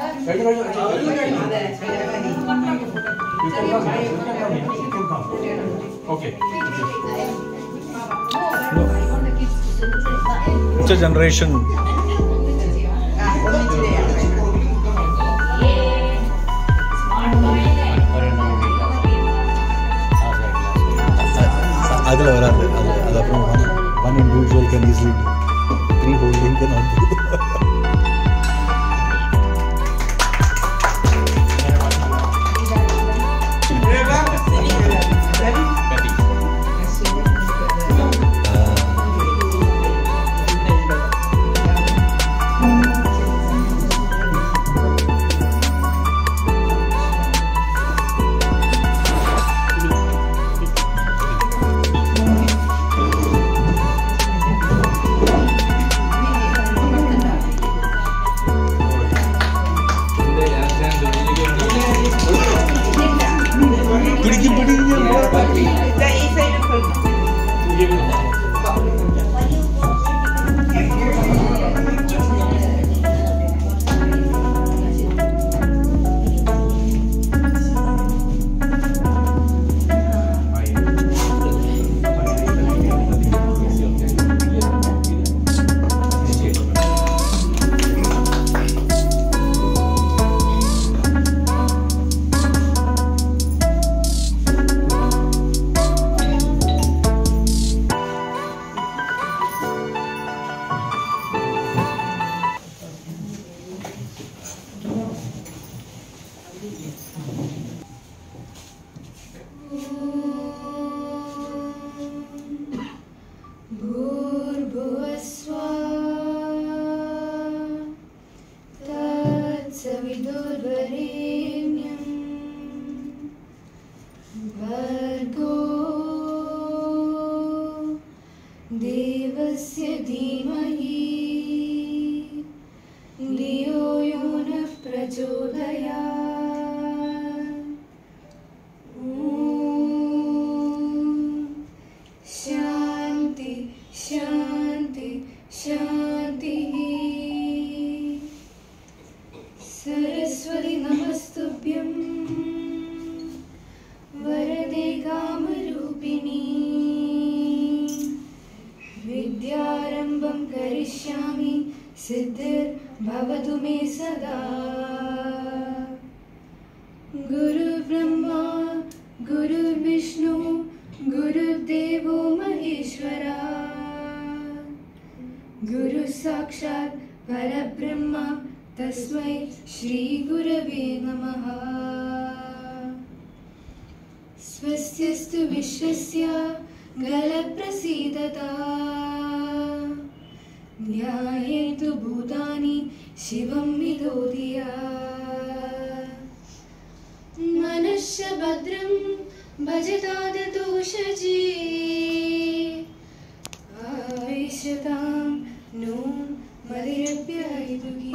കഴിഞ്ഞു കഴിഞ്ഞു അതെ ഓക്കെ It's a generation. ആ ഒന്നിച്ചിലെയാണ് അതിൽ വരാറ് അത് അതപ്പം one individual can easily three holding cannot do പിടിക്കും പിടിക്കും ഇതാ ഈ സൈഡ് കൊടുക്കും भूर्भुवस्वा तत्सविदुर्वरेण्यम् भर्गो देवस्य धीमहि धियो यो नः प्रचोदयात् ॐ शान्ति शान्ति शान्तिः सरस्वति नमस्तुभ्यं वरदे कामरूपिणी विद्यारम्भं करिष्यामि सिद्धिर्भवतु मे सदा गुरुब्रह्मा गुरुर्विष्णु गुरुदेवो महेश्वरा गुरु साक्षात् परब्रह्म तस्मै श्रीगुरवे नमः स्वस्यस्तु विश्वस्य गलप्रसीदता ध्यायेतु भूतानि शिवं विदोधिया मनश्च भद्रं भजतादतोषजी आविशतां नो मदिरभ्यैदुगी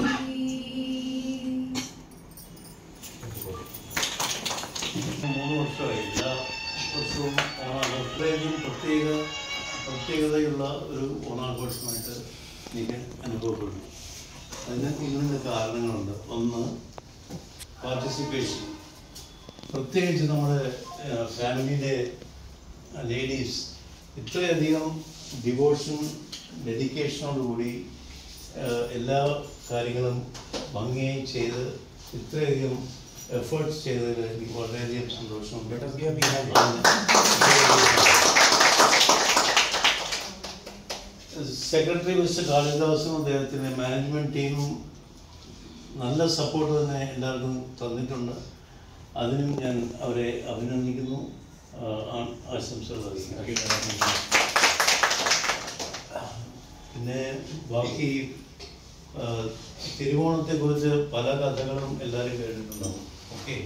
മൂന്ന് വർഷമായി എല്ലാ വർഷവും ഓണം അത്രയധികം പ്രത്യേക പ്രത്യേകതയുള്ള ഒരു ഓണാഘോഷമായിട്ട് എനിക്ക് അനുഭവപ്പെടുന്നു അതിന് ഇങ്ങനെ കാരണങ്ങളുണ്ട് ഒന്ന് പാർട്ടിസിപ്പേഷൻ പ്രത്യേകിച്ച് നമ്മുടെ ഫാമിലിയിലെ ലേഡീസ് ഇത്രയധികം ഡിവോഷൻ ഡെഡിക്കേഷനോടുകൂടി ഏഹ്, എല്ലാ കാര്യങ്ങളും ഭംഗിയായി ചെയ്ത് ഇത്രയധികം എഫേർട്സ് ചെയ്തതിൽ എനിക്ക് വളരെയധികം സന്തോഷമുണ്ട് സെക്രട്ടറി മിസ്റ്റർ കാളിദാസും അദ്ദേഹത്തിൻ്റെ മാനേജ്മെൻറ്റ് ടീമും നല്ല സപ്പോർട്ട് തന്നെ എല്ലാവർക്കും തന്നിട്ടുണ്ട് അതിനും ഞാൻ അവരെ അഭിനന്ദിക്കുന്നു ആ, ആ- ആശംസകൾ അറിയിക്കുന്നു പിന്നെ ബാക്കി ആ, തിരുവോണത്തെക്കുറിച്ച് പല കഥകളും എല്ലാവരും കേട്ടിട്ടുണ്ടാവും ഓക്കെ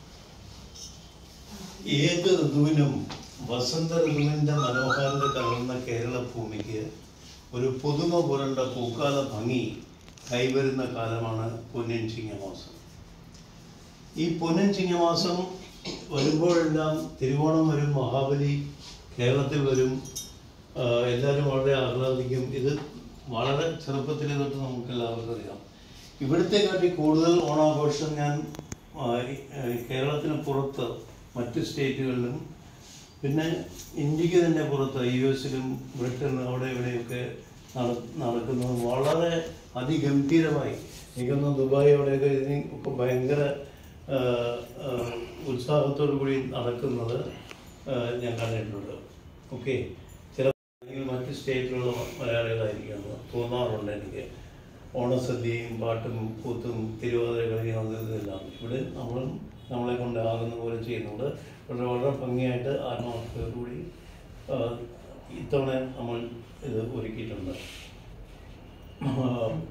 ഏത് ഋതുവിനും വസന്ത ഋതുവിൻ്റെ മനോഹാരിത കലർന്ന കേരള ഭൂമിക്ക് ഒരു പുതുമ പുരണ്ട പൂക്കാല ഭംഗി കൈവരുന്ന കാലമാണ് പൊന്നിൻ ചിങ്ങമാസം ഈ പൊന്നിൻ ചിങ്ങമാസം വരുമ്പോഴെല്ലാം തിരുവോണം വരും മഹാബലി കേരളത്തിൽ വരും ആ, എല്ലാവരും വളരെ ആഹ്ലാദിക്കും ഇത് വളരെ ചെറുപ്പത്തിലെ തൊട്ട് നമുക്ക് എല്ലാവർക്കും അറിയാം ഇവിടുത്തെക്കാട്ടി കൂടുതൽ ഓണാഘോഷം ഞാൻ ആ, ഈ- ആ, കേരളത്തിന് പുറത്ത് മറ്റ് സ്റ്റേറ്റുകളിലും പിന്നെ ഇന്ത്യക്ക് തന്നെ പുറത്ത് യു എസിലും ബ്രിട്ടനിലും അവിടെ ഇവിടെയൊക്കെ നട- നടക്കുന്നത് വളരെ അതിഗംഭീരമായി എനിക്കൊന്ന് ദുബായ് അവിടെയൊക്കെ ഇതിന് ഒക്കെ ഭയങ്കര ആ, ആ, ഉത്സാഹത്തോടു കൂടി നടക്കുന്നത് ആ, ഞാൻ കണ്ടിട്ടുണ്ട് ഓക്കെ ചില അല്ലെങ്കിൽ മറ്റ് സ്റ്റേറ്റിലുള്ള മലയാളികളായിരിക്കും തോന്നാറുണ്ട് എനിക്ക് ഓണസദ്യയും പാട്ടും കൂത്തും തിരുവാതിര കളിയും അത് ഇതെല്ലാം ഇവിടെ നമ്മളും നമ്മളെ കൊണ്ടാകുന്ന പോലെ ചെയ്യുന്നുണ്ട് വളരെ വളരെ ഭംഗിയായിട്ട് ആത്മാർത്ഥതയോടുകൂടി ആ, ഇത്തവണ നമ്മൾ ഇത് ഒരുക്കിയിട്ടുണ്ട് ആ,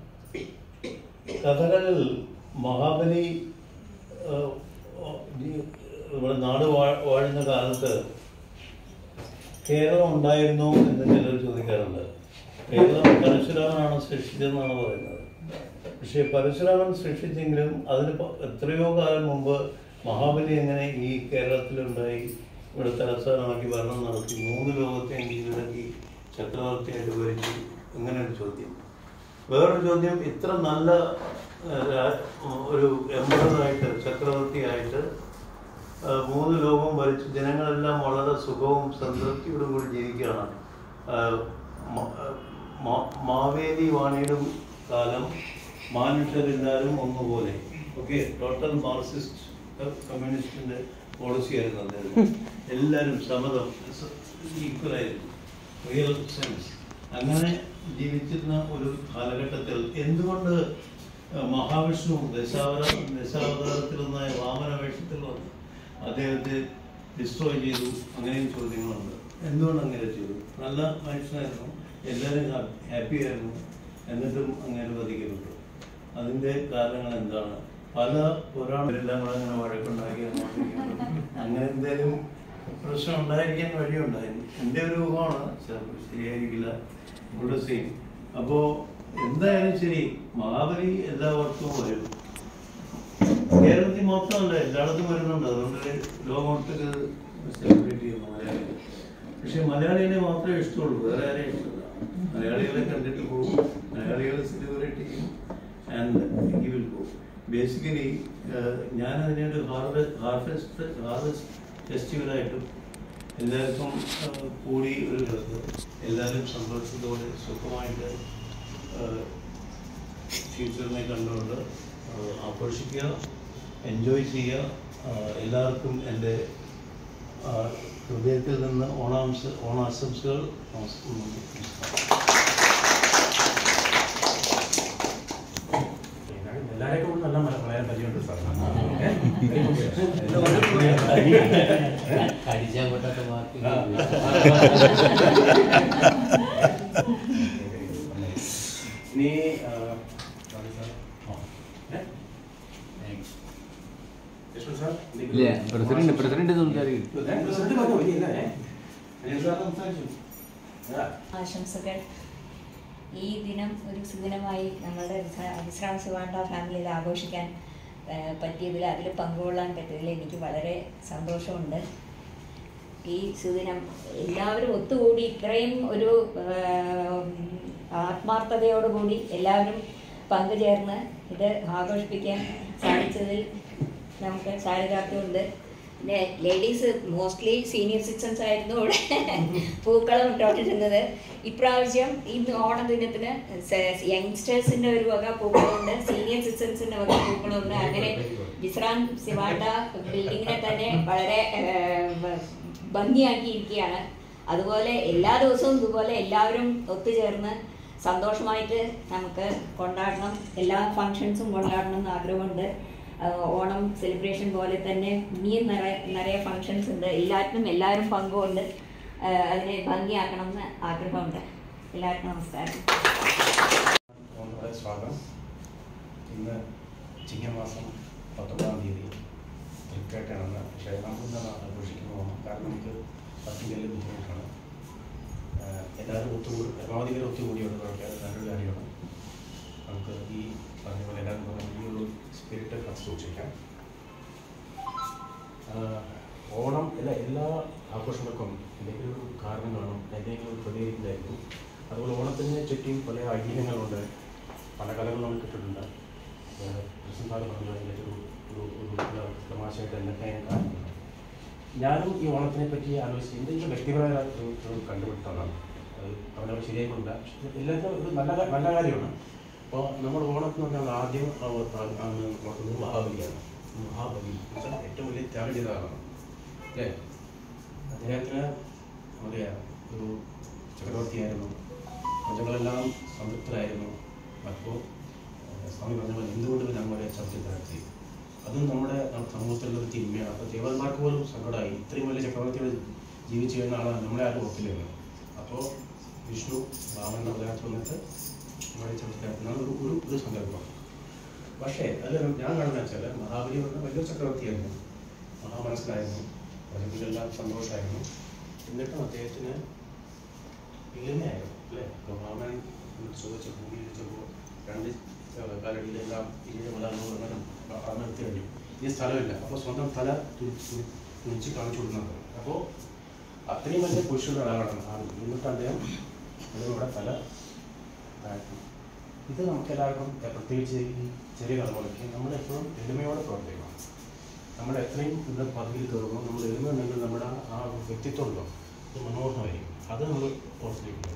കഥകളിൽ മഹാബലി ആ, ഈ നമ്മുടെ നാട് വാ- വാഴുന്ന കാലത്ത് കേരളം ഉണ്ടായിരുന്നോ എന്ന് ചിലർ ചോദിക്കാറുണ്ട് കേരളം പരശുരാമനാണ് സൃഷ്ടിച്ചതെന്നാണ് പറയുന്നത് പക്ഷേ പരശുരാമൻ സൃഷ്ടിച്ചെങ്കിലും അതിന് പ- എത്രയോ കാലം മുമ്പ് മഹാബലി എങ്ങനെ ഈ കേരളത്തിലുണ്ടായി ഇവിടെ തലസ്ഥാനമാക്കി ഭരണം നടത്തി മൂന്ന് ലോകത്തെ കീഴടക്കി ചക്രവർത്തിയായിട്ട് ഭരിച്ചു അങ്ങനെ ഒരു ചോദ്യം വേറൊരു ചോദ്യം ഇത്ര നല്ല ആ, രാ- ഒരു എംബറായിട്ട് ചക്രവർത്തിയായിട്ട് ആ, മൂന്ന് ലോകവും ഭരിച്ച് ജനങ്ങളെല്ലാം വളരെ സുഖവും സംതൃപ്തിയോടും കൂടി ജീവിക്കുകയാണ് ആ, മ- മ- മാവേലി വാണിയുടെ കാലം മനുഷ്യരെല്ലാവരും ഒന്നുപോലെ ഓക്കെ ടോട്ടൽ മാർക്സിസ്റ്റ് കമ്മ്യൂണിസ്റ്റിന്റെ പോളിസി ആയിരുന്നു അദ്ദേഹം എല്ലാവരും സമതം ഈക്വലായിരുന്നു റിയൽ സെൻസ് അങ്ങനെ ജീവിച്ചിരുന്ന ഒരു കാലഘട്ടത്തിൽ എന്തുകൊണ്ട് ആ, മഹാവിഷ്ണു ദശാവത ദശാവതാരത്തിലൊന്നായ വാമന വേഷത്തിൽ വന്ന് അദ്ദേഹത്തെ ഡിസ്ട്രോയ് ചെയ്തു അങ്ങനെയും ചോദ്യങ്ങളുണ്ട് എന്തുകൊണ്ട് അങ്ങനെ ചെയ്തു നല്ല മനുഷ്യനായിരുന്നു എല്ലാവരും ഹാപ്പി ആയിരുന്നു എന്നിട്ടും അങ്ങനെ വധിക്കപ്പെട്ടു അതിൻ്റെ കാരണങ്ങൾ എന്താണ് പല പുരാണമെല്ലാം കൂടെ അങ്ങനെ വഴക്കുണ്ടാക്കി അങ്ങോട്ടും ഇങ്ങോട്ടും. അങ്ങനെ എന്തെങ്കിലും പ്രശ്നം ഉണ്ടായിരിക്കാൻ വഴിയുണ്ട് എൻ്റെ ഒരു ഊഹമാണ് ചിലപ്പോൾ ശരിയായിരിക്കില്ല ഇവിടെ സെയിം അപ്പോൾ എന്തായാലും ശരി മഹാബലി എല്ലാ വർഷവും വരും കേരളത്തിൽ മാത്രമല്ല എല്ലായിടത്തും വരുന്നുണ്ട് അതുകൊണ്ട് ലോകമൊട്ടൊക്കെ സെലിബ്രേറ്റ് ചെയ്യുന്നു മലയാളികൾ പക്ഷെ മലയാളികളെ മാത്രമേ ഇഷ്ടമുള്ളൂ വേറെ ആരെയും ഇഷ്ടമില്ല മലയാളികളെ കണ്ടിട്ട് പോകും മലയാളികളെ സെലിബ്രേറ്റ് ചെയ്യും and he will go basically ഞാൻ അതിനൊരു ഹാർവെസ്റ്റ് ഹാർവെസ്റ്റ് ഹാർവെസ്റ്റ് ഫെസ്റ്റിവലായിട്ടും എല്ലാവർക്കും ആ, കൂടി ഒരു കിടക്ക് എല്ലാവരും സന്തോഷത്തോടെ സുഖമായിട്ട് ഫ്യൂച്ചറിനെ കണ്ടുകൊണ്ട് ആ, ആഘോഷിക്കുക എൻജോയ് ചെയ്യുക ആ, എല്ലാവർക്കും എൻ്റെ ആ, ഹൃദയത്തിൽ നിന്ന് ഓണാംശ ഓണാശംസകൾ നമസ്കാരം എല്ലാവരെയും നല്ല മല- മലയാളം പരിചയമുണ്ട് സാർ കടിച്ചാൽ പൊട്ടാത്ത വാക്ക് ഇനി ആ, റാണി സാർ. ഏ? യശ്വന്ത് സാർ ഇല്ല പ്രസിഡന്റ് പ്രസിഡന്റ് സംസാരിക്കും ഏ? പ്രസിഡന്റ് പറഞ്ഞു ഇല്ല ഏ? അനിൽ സാർ സംസാരിച്ചു ആ. ആശംസകൾ ഈ ദിനം ഒരു സുദിനമായി നമ്മളുടെ വിശ്ര- വിശ്രാമ ശിവാണ്ട ഫാമിലിയിൽ ആഘോഷിക്കാൻ ആ, പറ്റിയതിൽ അതിൽ പങ്കുകൊള്ളാൻ പറ്റിയതിൽ എനിക്ക് വളരെ സന്തോഷമുണ്ട് ഈ സുദിനം എല്ലാവരും ഒത്തുകൂടി ഇത്രയും ഒരു ആ, ആത്മാർത്ഥതയോടുകൂടി എല്ലാവരും പങ്കുചേർന്ന് ഇത് ആഘോഷിപ്പിക്കാൻ സാധിച്ചതിൽ നമുക്ക് ചാരിതാർത്ഥ്യമുണ്ട് പിന്നെ ലേഡീസ് മോസ്റ്റ്ലി സീനിയർ സിറ്റിസൺസ് ആയിരുന്നു ഇവിടെ പൂക്കളം ഇട്ടോണ്ടിരുന്നത് ഇപ്രാവശ്യം ഇന്ന് ഓണദിനത്തിന് യങ്സ്റ്റേഴ്സിന്റെ ഒരു വക പൂക്കളുണ്ട് സീനിയർ സിറ്റിസൺസിന്റെ വക പൂക്കളുണ്ട് അങ്ങനെ വിശ്രാം സിവാണ്ട ബിൽഡിങ്ങിനെ തന്നെ വളരെ ഏഹ്, ഭംഗിയാക്കിയിരിക്കുകയാണ് അതുപോലെ എല്ലാ ദിവസവും ഇതുപോലെ എല്ലാവരും ഒത്തുചേർന്ന് സന്തോഷമായിട്ട് നമുക്ക് കൊണ്ടാടണം എല്ലാ ഫങ്ഷൻസും കൊണ്ടാടണം എന്ന് ആഗ്രഹമുണ്ട് ആഹ് ഓണം സെലിബ്രേഷൻ പോലെ തന്നെ ഇനിയും നിറയെ നിറയെ ഫങ്ഷൻസ് ഉണ്ട് എല്ലാറ്റിനും എല്ലാവരും പങ്കുകൊണ്ട് ആഹ് അതിനെ ഭംഗിയാക്കണം എന്ന് ആഗ്രഹമുണ്ട് എല്ലാവർക്കും നമസ്കാരം വളരെ സ്വാഗതം ഇന്ന് ചിങ്ങമാസം പത്തൊമ്പതാം തീയതി തൃക്കേട്ടാണെന്ന് പക്ഷേ നമ്മളിന്നാണ് ആഘോഷിക്കുന്ന ഓണം കാരണം നമുക്ക് പത്തിങ്കല് ബുദ്ധിമുട്ടാണ് ആഹ് എല്ലാവരും ഒത്തുകൂടി പരമാവധി പേര് ഒത്തുകൂടിയുണ്ട് കുഴപ്പമില്ല അത് നല്ലൊരു കാര്യമാണ് നമുക്ക് ഈ പറഞ്ഞ പോലെ എല്ലാവരും പറഞ്ഞ ഈ ഒരു സ്പിരിറ്റ് കാത്തു സൂക്ഷിക്കാം ആഹ് ഓണം എല്ലാ എല്ലാ ആഘോഷങ്ങൾക്കും എന്തെങ്കിലും ഒരു കാരണം കാണും എന്തെങ്കിലും ഒരു പ്രതികരിക്കുന്നതായിരിക്കും അതുപോലെ ഓണത്തിന് ചുറ്റും പല ഐതിഹ്യങ്ങളുണ്ട് പല കലകൾ നമുക്ക് കിട്ടുന്നുണ്ട് പ്രസിഡന്റ് പറഞ്ഞു അതിൻ്റെ ഒരു ഒരു ഒരു തമാശയായിട്ട് എന്തൊക്കെ ഞാൻ കാണുന്നത് ഞാനും ഈ ഓണത്തിനെ പറ്റി ആലോചിച്ച് എൻ്റെ ഈ വ്യക്തിപരമായ ഒരു ഒരു കണ്ടുപിടുത്തമാണ് അത് അവനവർ ശരിയായിക്കൊണ്ടില്ല എല്ലാത്തിനും ഒരു നല്ല കാ- നല്ല കാര്യമാണ് അപ്പോൾ നമ്മൾ ഓണത്തിന് പറഞ്ഞാൽ ആദ്യം അവ- ആ- ആണ് നോക്കുന്നത് മഹാബലിയാണ് മഹാബലി എന്ന് വെച്ചാൽ ഏറ്റവും വലിയ ത്യാഗം ചെയ്ത ആളാണ് അല്ലേ അദ്ദേഹത്തിന് അറിയാം ഒരു ചക്രവർത്തിയായിരുന്നു പ്രജകളെല്ലാം സംതൃപ്തരായിരുന്നു അപ്പോൾ ഏഹ്, സ്വാമി പറഞ്ഞ പോലെ എന്തുകൊണ്ട് നമ്മുടെ ചർച്ച നടത്തി അതും നമ്മുടെ നമ്മുടെ സമൂഹത്തിലുള്ള ഒരു തിന്മയാണ് അപ്പോൾ ദേവന്മാർക്ക് പോലും സങ്കടമായി ഇത്രയും വലിയ ചക്രവർത്തിയോട് ജീവിച്ചു കഴിഞ്ഞ ആളാണ് നമ്മളെ ആരും ഓർത്തില്ലെന്ന് അപ്പോൾ വിഷ്ണു രാമൻ അവതാരത്തിൽ വന്നിട്ട് നമ്മുടെ ചർച്ച ഒരു ഒരു ഒരു സങ്കല്പം പക്ഷേ അതിൽ ഞാൻ കാണുന്നത് വെച്ചാൽ മഹാബലി പറഞ്ഞ വലിയ ചക്രവർത്തിയായിരുന്നു മഹാമനസ്സനായിരുന്നു പ്രജകളിലെല്ലാം സന്തോഷമായിരുന്നു എന്നിട്ടും അദ്ദേഹത്തിന് ഇല്ലെന്നായിരുന്നു അല്ലേ ഇപ്പോൾ രാമൻ ചോദിച്ച ഭൂമിയിൽ ചെല്ലുമ്പോൾ രണ്ട് കാലടിയിലെല്ലാം ഇങ്ങനെ മലർന്നു നിർത്തി കഴിഞ്ഞു ഈ സ്ഥലമില്ല അപ്പോൾ സ്വന്തം തല തുണിച്ച് കാണിച്ചു കൊടുക്കുന്നത് അപ്പോൾ അത്രയും വലിയ പുരുഷയുടെ ഒരാളാണ് ആ എന്നിട്ട് അദ്ദേഹം ഇവിടെ തല താഴ്ത്തി ഇത് നമുക്ക് എല്ലാവർക്കും പ്രത്യേകിച്ച് ഈ ചെറിയ തലമുറയ്ക്ക് നമ്മൾ എപ്പോഴും എളിമയോടെ പ്രവർത്തിക്കണം നമ്മൾ എത്രയും ഇവിടെ പദവിയിൽ കയറുമ്പോൾ നമ്മൾ എളിമയുണ്ടെങ്കിൽ നമ്മുടെ ആ- ആ വ്യക്തിത്വം ഉണ്ടോ അത് മനോഹരമായിരിക്കും അത് നമ്മൾ ഓർത്തിരിക്കുന്നത്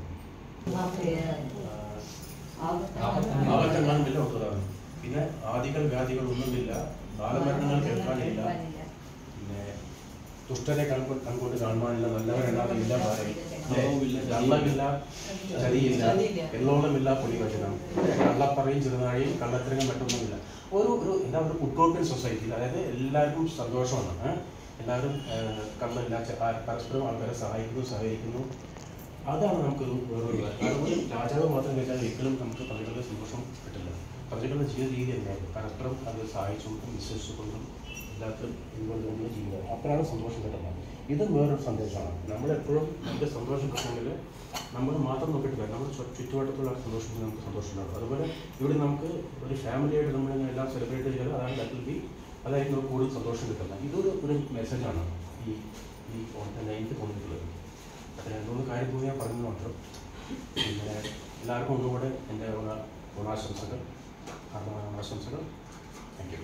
ആവർത്തനങ്ങളും എല്ലാം ഉള്ളതാണ് പിന്നെ ആദികൾ വ്യാധികൾ ഒന്നുമില്ല ബാലമരണങ്ങൾ കേൾക്കാനില്ല പിന്നെ ദുഷ്ടരെ കൺകൊണ്ട് കൺകൊണ്ട് കാണുവാനില്ല നല്ലവരല്ലാതെ ഇല്ല ഭാരമില്ല കള്ളമില്ല ചതിയില്ല എല്ലോളമില്ല പൊളിവചനം കള്ളപ്പറയും ചെറുനാഴിയും കള്ളത്തരങ്ങൾ മറ്റൊന്നുമില്ല ഒരു ഒരു എന്താ ഒരു ഉട്ടോപ്യൻ സൊസൈറ്റിയിൽ അതായത് എല്ലാവർക്കും സന്തോഷമാണ് ഏ? എല്ലാവരും ഏഹ്, കള്ളില്ല ച- ആ- പരസ്പരം ആൾക്കാരെ സഹായിക്കുന്നു സഹകരിക്കുന്നു അതാണ് നമുക്കൊരു വേറൊരു കാര്യം അതുപോലെ രാജാവ് മാത്രം കഴിച്ചാൽ ഒരിക്കലും നമുക്ക് പ്രജകളുടെ സന്തോഷം കിട്ടില്ല പ്രജകളുടെ ജീവിത രീതി എന്തായാലും പരസ്പരം അത് സഹായിച്ചുകൊണ്ടും വിശ്വസിച്ചുകൊണ്ടും എല്ലാത്തിലും ഇതുകൊണ്ട് തന്നെ ജീവിതം അപ്പോഴാണ് സന്തോഷം കിട്ടുന്നത് ഇതും വേറൊരു സന്ദേശമാണ് നമ്മളെപ്പോഴും നമുക്ക് സന്തോഷം കിട്ടണമെങ്കിൽ നമ്മൾ മാത്രം നോക്കിയിട്ട് കാര്യം നമ്മുടെ ചു- ചുറ്റുവട്ടത്തുള്ള സന്തോഷത്തിൽ നമുക്ക് സന്തോഷം ഉണ്ടാകും അതുപോലെ ഇവിടെ നമുക്ക് ഒരു ഫാമിലിയായിട്ട് നമ്മളിങ്ങനെ എല്ലാം സെലിബ്രേറ്റ് ചെയ്താൽ അതാണ് ദാറ്റ് വിൽ ബി അതായിരിക്കും നമുക്ക് കൂടുതൽ സന്തോഷം കിട്ടുന്നത് ഇതൊരു ഒരു മെസ്സേജാണ് ഈ ഈ ഓണത്തിൻ്റെ എനിക്ക് തോന്നിയിട്ടുള്ളത് അപ്പോൾ രണ്ടുമൂന്ന് കാര്യം തോന്നി ഞാൻ പറഞ്ഞു മാത്രം പിന്നെ എല്ലാവർക്കും ഒന്നുകൂടെ എൻ്റെ ഓണ ഓണാശംസകൾ ഹാർദമായ ഓണാശംസകൾ താങ്ക് യു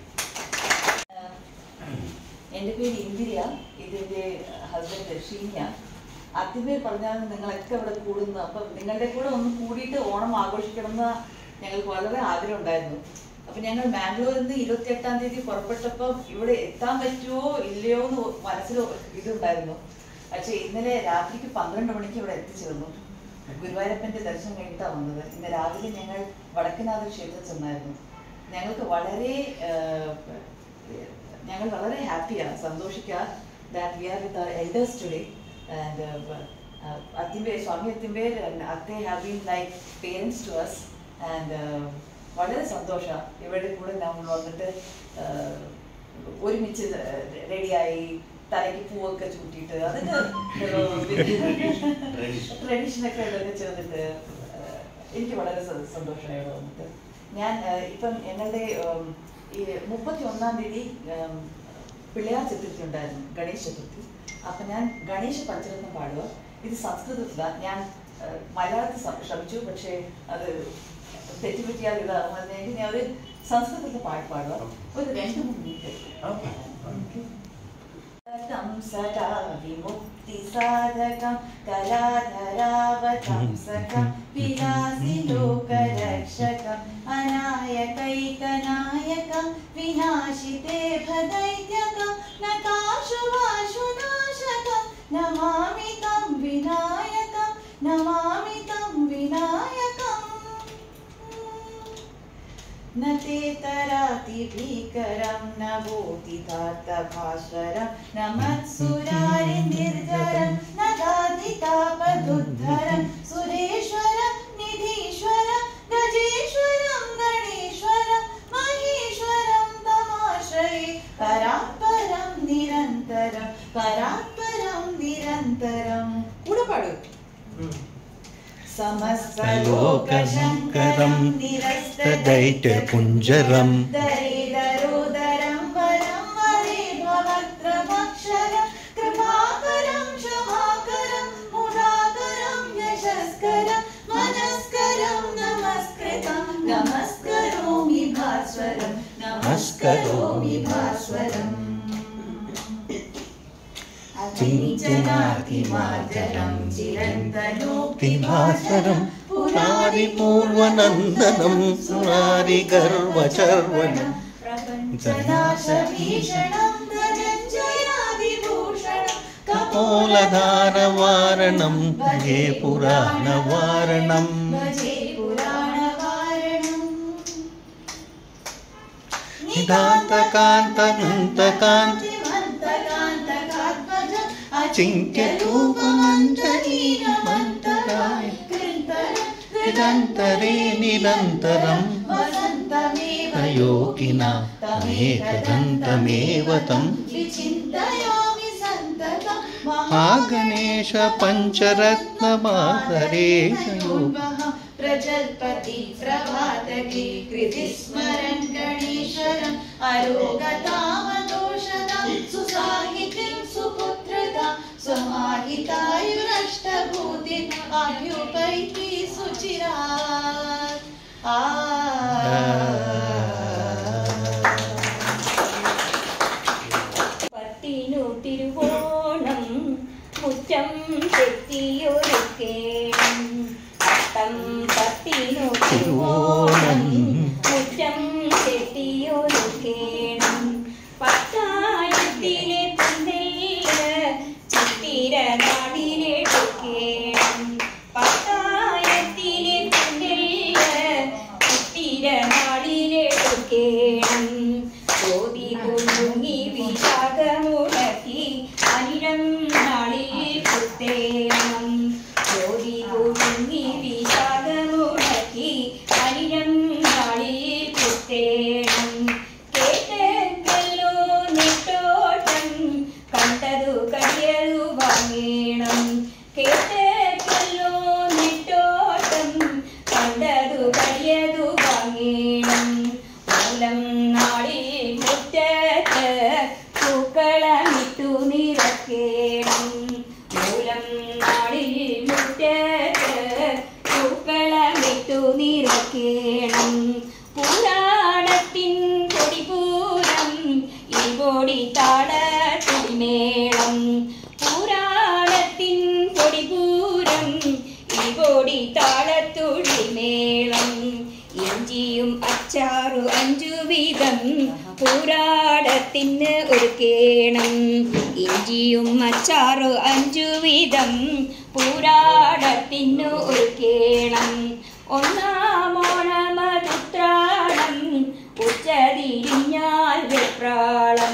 എൻ്റെ പേര് ഇന്ദിര ഇതിൻ്റെ ഹസ്ബൻഡ് ഷീന ആദ്യമേ പറഞ്ഞാൽ നിങ്ങളൊക്കെ ഇവിടെ കൂടുന്നു അപ്പം നിങ്ങളുടെ കൂടെ ഒന്ന് കൂടിയിട്ട് ഓണം ആഘോഷിക്കണം എന്ന് ഞങ്ങൾക്ക് വളരെ ആഗ്രഹം ഉണ്ടായിരുന്നു അപ്പം ഞങ്ങൾ ബാംഗ്ലൂരിൽ നിന്ന് ഇരുപത്തി എട്ടാം തീയതി പുറപ്പെട്ടപ്പോൾ ഇവിടെ എത്താൻ പറ്റുമോ ഇല്ലയോ എന്ന് മനസ്സിൽ ഇതുണ്ടായിരുന്നു പക്ഷേ ഇന്നലെ രാത്രിക്ക് പന്ത്രണ്ട് മണിക്ക് ഇവിടെ എത്തിച്ചേർന്നു ഗുരുവായൂരപ്പൻ്റെ ദർശനം കഴിഞ്ഞിട്ടാണ് വന്നത് ഇന്ന് രാവിലെ ഞങ്ങൾ വടക്കനാഥ ക്ഷേത്രത്തിൽ ചെന്നായിരുന്നു ഞങ്ങൾക്ക് വളരെ ആഹ്, ഞങ്ങൾ വളരെ ഹാപ്പിയാണ് സന്തോഷിക്കുക that we are with our elders today and അത്തിമ്പേ സ്വാമി അത്തിമ്പേ അത്തെ have been like parents to us and വളരെ സന്തോഷം ഇവരുടെ കൂടെ നമ്മൾ വന്നിട്ട് ആഹ്, ഒരുമിച്ച് റെഡിയായി തലയ്ക്ക് പൂവൊക്കെ ചൂട്ടിയിട്ട് അതൊക്കെ ട്രഡീഷനൊക്കെ ഇതൊക്കെ ചേർന്നിട്ട് ആഹ്, എനിക്ക് വളരെ സ- സന്തോഷമായി ഇവിടെ വന്നിട്ട് ഞാൻ ആഹ്, ഇപ്പം ഞങ്ങളുടെ ഉം, ഈ മുപ്പത്തി ഒന്നാം തീയതി ഉം, പിള്ളയാർ ചതുർത്ഥി ഉണ്ടായിരുന്നു ഗണേശ ചതുർത്ഥി അപ്പം ഞാൻ ഗണേശ പഞ്ചരത്നം പാടുക ഇത് സംസ്കൃതത്തിലാണ് ഞാൻ ആഹ്, മലയാളത്തിൽ ശ്ര- ശ്രമിച്ചു പക്ഷേ അത് തെറ്റുപറ്റിയാൽ ഇതാകും അതിനുവേണ്ടി ഞാൻ ഒരു സംസ്കൃതത്തിൽ പാട്ട് പാടുക ഒരു രണ്ട് മൂന്ന് മിനിറ്റ് तं सदा विमुक्तिसाधकं कलाधरावतंसकं विलासिलोकरक्षकम् अनायकैकनायकं विनाशिते भदैत्यकं नकाशुवाशुनाशकं नमामि तं विनायकं नमामि तं विनायकम् न ते तरातिभीकरं न भूतितार्थभास्वरं न मत्सुरारिनिर्जरं न दाधितापदुद्धरं सुरेश्वरं निधीश्वरं गजेश्वरं गणेश्वरं महेश्वरं तमाश्रये परात्परं निरन्तरं परात्परं निरन्तरं കൂടെ लोकशङ्करं निरस्तदैत्यपुञ्जरम् दरिदरोदरं वरं वरे भवत्रमक्षरं कृपाकरं क्षमाकरं मुदाकरं यशस्करं मनस्करं नमस्कृतं नमस्करोमि भास्वरं കരോമി ഭാസ്വരം ചിഞ്ചനാതിമാർജനം ചിരന്തനോക്തിഭാസ്വരം പുരാരി പൂർവനന്ദനം സുരാരി ഗർവചർവണം പ്രപഞ്ചനാശഭീഷണം ധനഞ്ജയാതിഭൂഷണം കപോലധാരവാരണം ഭജേ പുരാണവാരണം ഭജേ പുരാണവാരണം നിതാന്തകാന്തനന്തകാന്തി മന്തകാന്തകാത്മജം അചിന്യരൂപമഞ്ജരീരമന്തരായ നിരന്തരേ നിരന്തരം വസന്തമേവ യോഗിന തമേകദന്തമേവ തം വിചിന്തയാമി സന്തതം ആ ഗണേശ പഞ്ചരത്നമാതരേശ യോഗ പ്രജൽപതി പ്രഭാതകി കൃതി സ്മരൻ ഗണേശ്വരം അരോഗതാമദോഷതം സുസാഹിതിം സുപുത്രത സ്വമാഹിതായുരഷ്ടഭൂതി അഭ്യുപൈതി സുചിരാ ആ പത്തിനു തിരുവോണം മുറ്റം ചെത്തിയൊരുക്കേണം അത്തം പത്തിനു തിരുവോണം മുറ്റം ചെത്തിയൊരുക്കേണം പത്തായത്തിലെ പന്തല് ചിത്തിര നാടിലെടുക്കേണം പത്തായത്തിലെ പന്തല് ചിത്തിര നാടിലെടുക്കേണം കോതി കുഞ്ഞുങ്ങി വിശാഖമുടക്കി അനിരം നാളിൽ കുത്തേണം കോതി കുഞ്ഞുങ്ങി വിശാഖമുടക്കി അനിരം നാളിൽ കുത്തേണം കേട്ടല്ലോ നെട്ടോട്ടം കണ്ടതു കടിയതു വാങ്ങേണം കേട്ടല്ലോ നെട്ടോട്ടം കണ്ടതു കടിയതു വാങ്ങേണം മൂലം നാളിൽ മുറ്റത്ത് പൂക്കളമിട്ടു നിറക്കേണം മൂലം നാളിൽ മുറ്റത്ത് പൂക്കളമിട്ടു നിറക്കേണം പുരാണത്തിൻ കൊടിപൂരം ഈ പൊടി താടത്തുടിമേളം പുരാണത്തിൻ കൊടിപൂരം ഈ പൊടി താളത്തുടിമേളം ഇഞ്ചിയും അച്ചാറു അഞ്ചു വീതം പൂരാടത്തിന് ഒരുക്കേണം ഇഞ്ചിയും അച്ചാറു അഞ്ചു വീതം പൂരാടത്തിന് ഒരുക്കേണം ഒന്നാമോണമതുത്രാണം ഉച്ചതിരിഞ്ഞാൽ വെപ്രാളം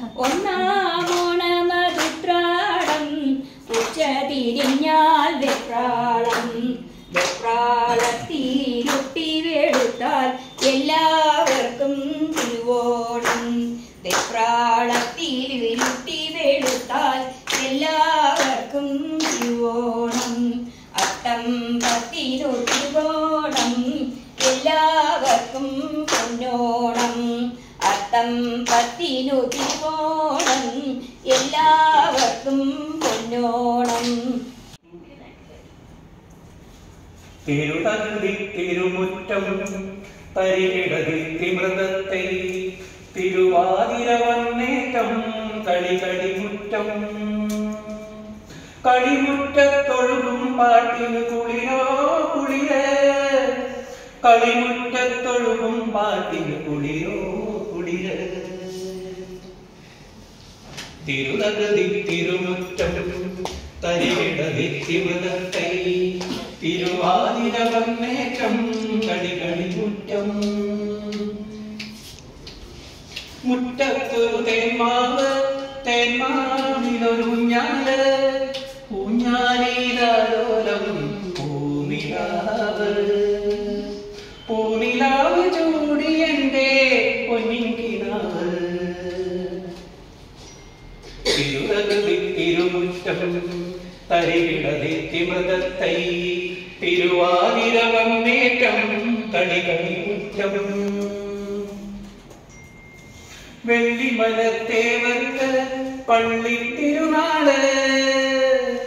ഒന്നാമോണമതുത്രാണം ഉച്ചതിരിഞ്ഞാൽ വെപ്രാളം വെപ്രാളത്തിരുട്ടി വെളുത്താൽ എല്ലാവർക്കും തിരുവോണം വെപ്രാളത്തിരുട്ടി വെളുത്താൽ എല്ലാവർക്കും തിരുവോണം അത്തം പത്തിനു തിരുവോണം എല്ലാവർക്കും പൊന്നോണം അത്തം പത്തിനു തിരുവോണം എല്ലാവർക്കും പൊന്നോണം തിരുതന്തി തിരുമുറ്റം തരികിടതിൽ തിമൃതത്തെ തിരുവാതിര വന്നേറ്റം കളി കളിമുറ്റം കളിമുറ്റത്തൊഴുകും പാട്ടിന് കുളിരോ കുളിര് കളിമുറ്റത്തൊഴുകും പാട്ടിന് കുളിരോ കുളിര് തിരുനഗതി തിരുമുറ്റം തരികിടതി തിമൃതത്തെ തിരുവാതിര വന്നേറ്റം കളി കളിമുറ്റം മുറ്റത്തൊരു തേന്മാവ് തേന്മാവിലൊരു ഊഞ്ഞാല് ഊഞ്ഞാലിലോലം പൂനിലാവ് പൂനിലാവ് ചൂടി എൻ്റെ പൊന്നിങ്കിനാവ് തിരുനഗതി തിരുമുറ്റം തരികിടതി തിമൃതത്തൈ തിരുവാതിര വന്നേറ്റം കളി കളിമുറ്റം വെള്ളിമലത്തേവർക്ക് പള്ളി തിരുനാള്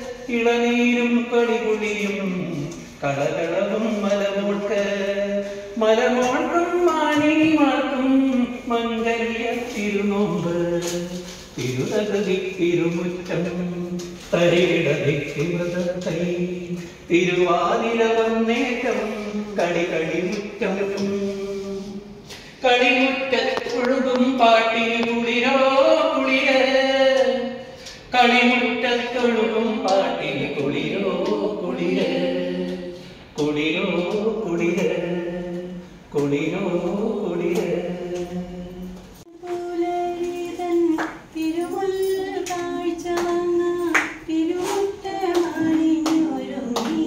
ഇളനീരും കളികുളിയും കളകളവും മലമുൾക്ക് മലമോൾക്കും മാണിമാർക്കും മംഗല്യ തിരുനോമ്പ് തിരുതകതി തിരുമുറ്റം തരികിടതിമൃതത്തൈ തിരുവാതിര വന്നേറ്റം കളി കളി മുറ്റം കളിമുറ്റത്തൊഴുകും പാട്ടിന് കുളിരോ കുളിര് കളിമുറ്റത്തൊഴുകും പാട്ടിന് കുളിരോ കുളിര് കുളിരോ കുളിര് കുളിരോ കുളിര് പുലരിതൻ തിരുമുൽ കാഴ്ച വാങ്ങാൻ തിരുമുറ്റമണിഞ്ഞൊരുങ്ങി.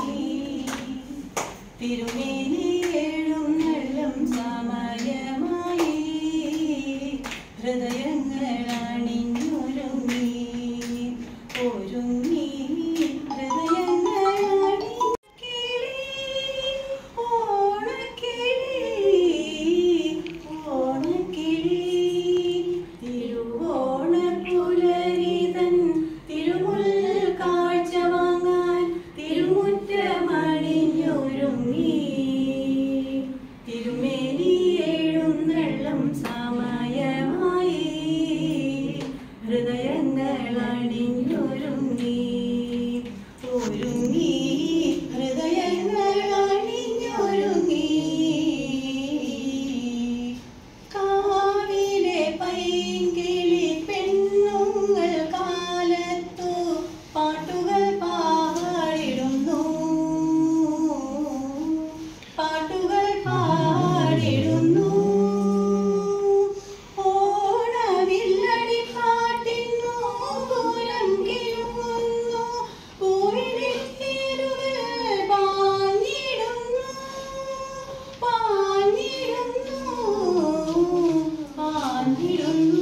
തിരുമേനി എഴുന്നള്ളും സമയമായി ഹൃദയങ്ങൾ അണിഞ്ഞൊരുങ്ങി ഒരുങ്ങി ഹൃദയങ്ങൾ അണിഞ്ഞിളി ഓണക്കിളി ഓണക്കിളി തിരുവോണപ്പുലരിതൻ തിരുമുൽ കാഴ്ച വാങ്ങാൻ തിരുമുറ്റമണിഞ്ഞൊരുങ്ങി തിരുമേനി എഴുന്നള്ളും സമയമായി ഹൃദയങ്ങൾ അണിഞ്ഞൊരുങ്ങി ഒരുങ്ങി ഹൃദയങ്ങൾ അണിഞ്ഞൊരുങ്ങി കാവിലെ പൈങ്കിളി പെണ്ണുങ്ങൾ കാലത്തു പാട്ടുകൾ പാടിടുന്നു പാട്ടുകൾ പാടിടുന്നു ഓണവില്ലടി പാട്ടിന്നു പൂരം കിഴുങ്ങുന്നു പൂവിളി തേരുകൾ പാഞ്ഞിടുന്നു പാഞ്ഞിടുന്നു പാഞ്ഞിടുന്നു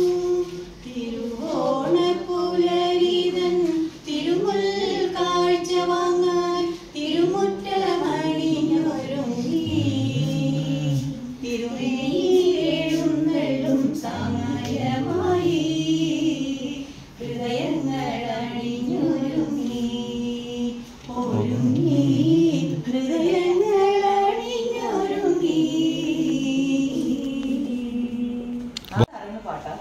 തിരുവോണപ്പുലരിതൻ തിരുമുൽ കാഴ്ച വാങ്ങാൻ തിരുമുറ്റമണിഞ്ഞൊരുങ്ങി തിരുമേഴുന്നള്ളും സമയമായി ഹൃദയങ്ങൾ അണിഞ്ഞൊരുങ്ങി ഒരുങ്ങി ഹൃദയങ്ങൾ അണിഞ്ഞൊരുങ്ങി അറിയുന്ന പാട്ടാ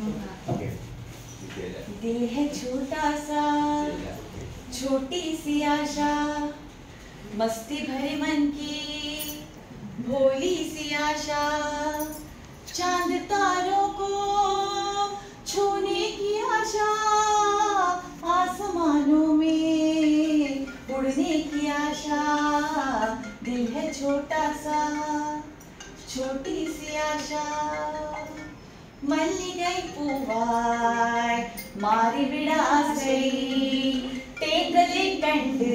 दिल है छोटा सा छोटी सी आशा मस्ती भरे मन की भोली सी आशा चांद तारों को छूने की आशा आसमानों में उड़ने की आशा दिल है छोटा सा छोटी सी आशा മല്ലികை പൂവാய் മാറിവിടാസை തേങ്കലെ കണ്ട്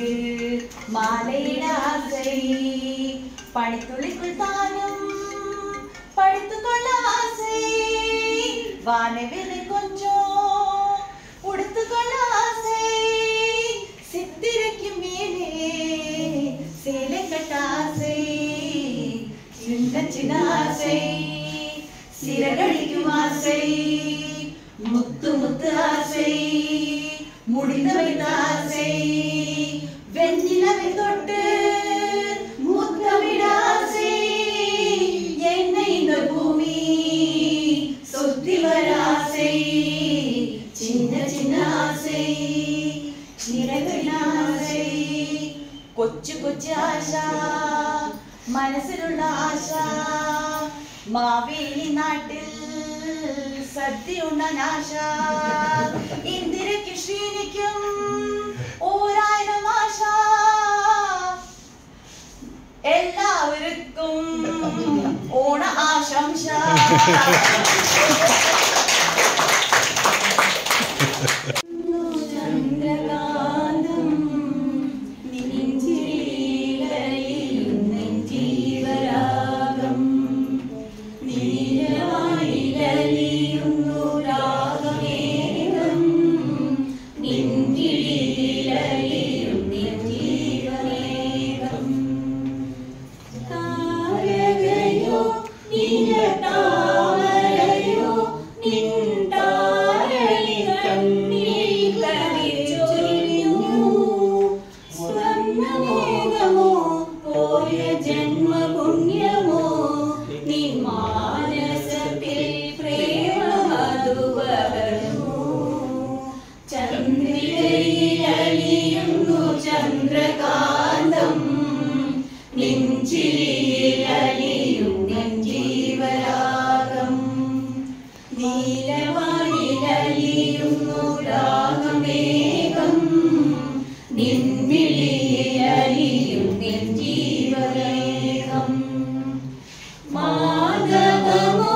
മാലയിടാസை പണിത്തുള്ളിക്കുள் താനും പഴുത്തുകൊള്ള ആசை வானவிலை கொஞ்சம் உடுத்துக்கொள்ள ஆசை சித்திரைக்கு மேலே சேலை கட்ட ஆசை சின்ன சின்ன ஆசை சிறகடிக்கும் ஆசை முத்து முத்து ஆசை முடிந்து வைத்த ஆசை வெண்ணிலவை தொட்டு முத்தமிட ஆசை என்னை இந்த பூமி சுத்தி வர ஆசை சின்ன சின்ன ஆசை ചിറകിൻ ആശை കൊച്ചു കൊച്ചു ആശ മനസ്സിലുള്ള ആശ മാവേലി നാട്ടിൽ സദ്യ ഉണ്ണാൻ ആശ ഇന്ദിരയ്ക്ക് ശ്രീനിക്കും ഓരായിരം ആശ എല്ലാവർക്കും ഓണ ആശംസ ചന്ദ്രകാന്തം നെഞ്ചിലലിയുന്ന ജീവരാഗം നീലവായിലലിയുന്നു രാഗമേഘം നെഞ്ചിലലിയുന്ന ജീവമേഘം താരകയോ നീല താമരയോ ചന്ദ്രകാന്തം നിഞ്ചിരിയിലലിയും നെഞ്ചീവരാഗം നീലവാനിലലിയുന്നു രാഗമേഘം നിൻമിഴിയിലലിയും നെഞ്ചീവരേഖം മാധവമോ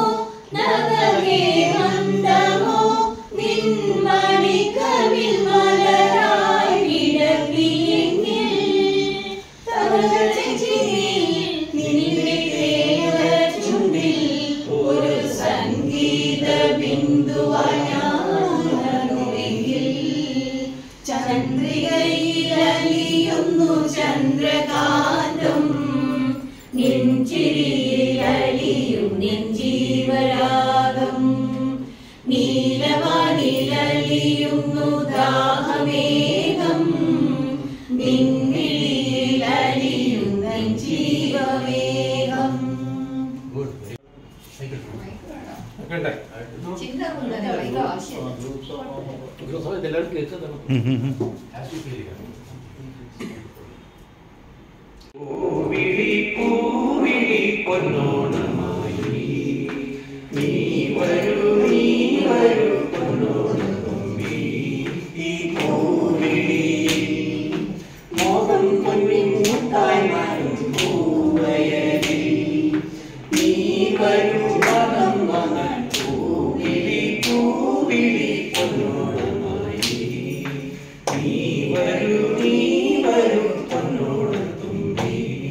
നവഹേമന്തമോ നിൻമണിക്കവിൽ മലരായി വിടർത്തിയെങ്കിൽ തവളച്ചിരിയിൽ നിന്റെ ചുണ്ടിൽ ഒരു സംഗീത ബിന്ദുവായി ഞാനുവെങ്കിൽ ചന്ദ്രികയിലലിയുന്നു ചന്ദ്രകാന്തം നെഞ്ചിരിയിലലിയും നെഞ്ചീവരാഗം നീലവാനിലലിയുന്നു ദാഹമേഘം നിൻമിഴിയിലലിയും നെഞ്ചീവമേഘം ചിന്ത കൊണ്ടല്ല ഭയങ്കര ആവശ്യം എല്ലാവരും കേൾക്കുന്നുണ്ട് പൂവിളി പൂവിളി പൊന്നോണമായി നീ വരൂ നീ വരൂ പൊന്നോണത്തുമ്പി ഈ പൂവിളി മോഹം പൊന്നിൻ മുട്ടായി മാറും പൂവയലിൽ നീ വരൂ മകം മകൻ പൂവിളി പൂവിളി പൊന്നോണമായി നീ വരൂ നീ വരൂ പൊന്നോണത്തുമ്പി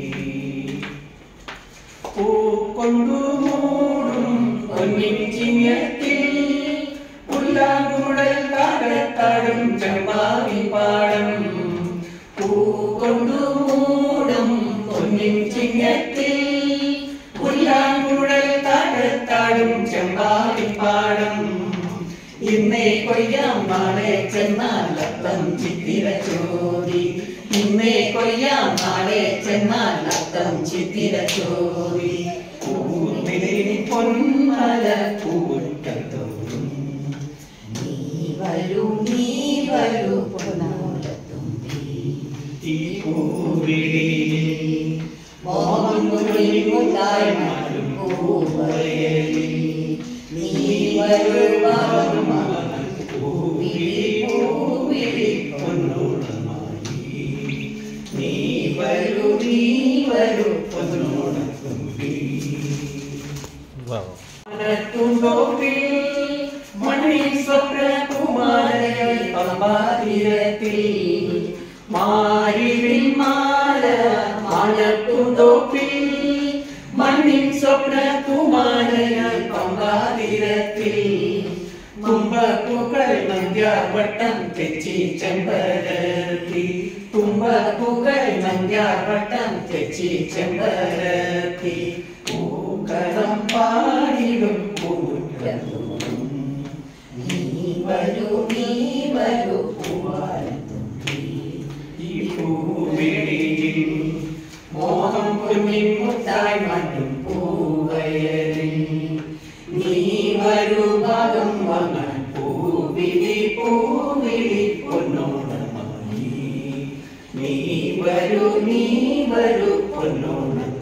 പൂക്കൊണ്ടു മൂടും പൊന്നിൻ ചിങ്ങത്തിൽ പുല്ലാങ്കുഴൽ കാടത്താടും ചെമ്പാവി പാടം പൂക്കൊണ്ടു മൂടും പൊന്നിൻ ചിങ്ങത്തിൽ പുല്ലാങ്കുഴൽ കാടത്താടും ചെമ്പാവി പാടം ഇന്നേ കൊയ്യാം നാളെ ചെന്നാൽ അത്തം ചിത്തിര ചോരി ഇന്നേ കൊയ്യാം നാളെ ചെന്നാൽ അത്തം ചിത്തിര ചോരി പൂനിലി പൊന്മല പൂറ്റത്തോറും നീ വരൂ നീ വരൂ പൊന്നോലത്തുമ്പി ഈ പൂവിളി മോഹം മുട്ടായി മാറും പൂവയലിൽ നീ വരൂ മകം മകം പൂവിളി പൂവിളി പൊന്നോണമായി നീ വരൂ നീ വരൂ പൊന്നോണത്തുമ്പി മണത്തുണ്ടോപ്പിൽ മണ്ണിൽ സ്വപ്നകുമാരൻ പമ്പാതിരത്തിൽ മാരിവിൽ മാല മണത്തുണ്ടോപ്പിൽ മണ്ണിൽ സ്വപ്നകുമാരൻ പമ്പാതിരത്തിൽ തുമ്പപ്പൂക്കൾ നന്ദ്യാവട്ടം തെച്ചി ചെമ്പരത്തി തുമ്പപ്പൂക്കൾ നന്ദ്യാവട്ടം തെച്ചി ചെമ്പരത്തി പൂക്കളം പാടിടും പൂറ്റത്തോറും നീ വരൂ നീ വരൂ പൂവാലത്തുമ്പി ഈ പൂവിളിയിൽ മോഹം കുഞ്ഞിൻ മുട്ടായി മാറ്റും പൂവയലിൽ നീ വരൂ ഭാഗം വാങ്ങാൻ പൂവിളി പൂവിളി പൊന്നോണമായി നീ വരൂ നീ വരൂ പൊന്നോണം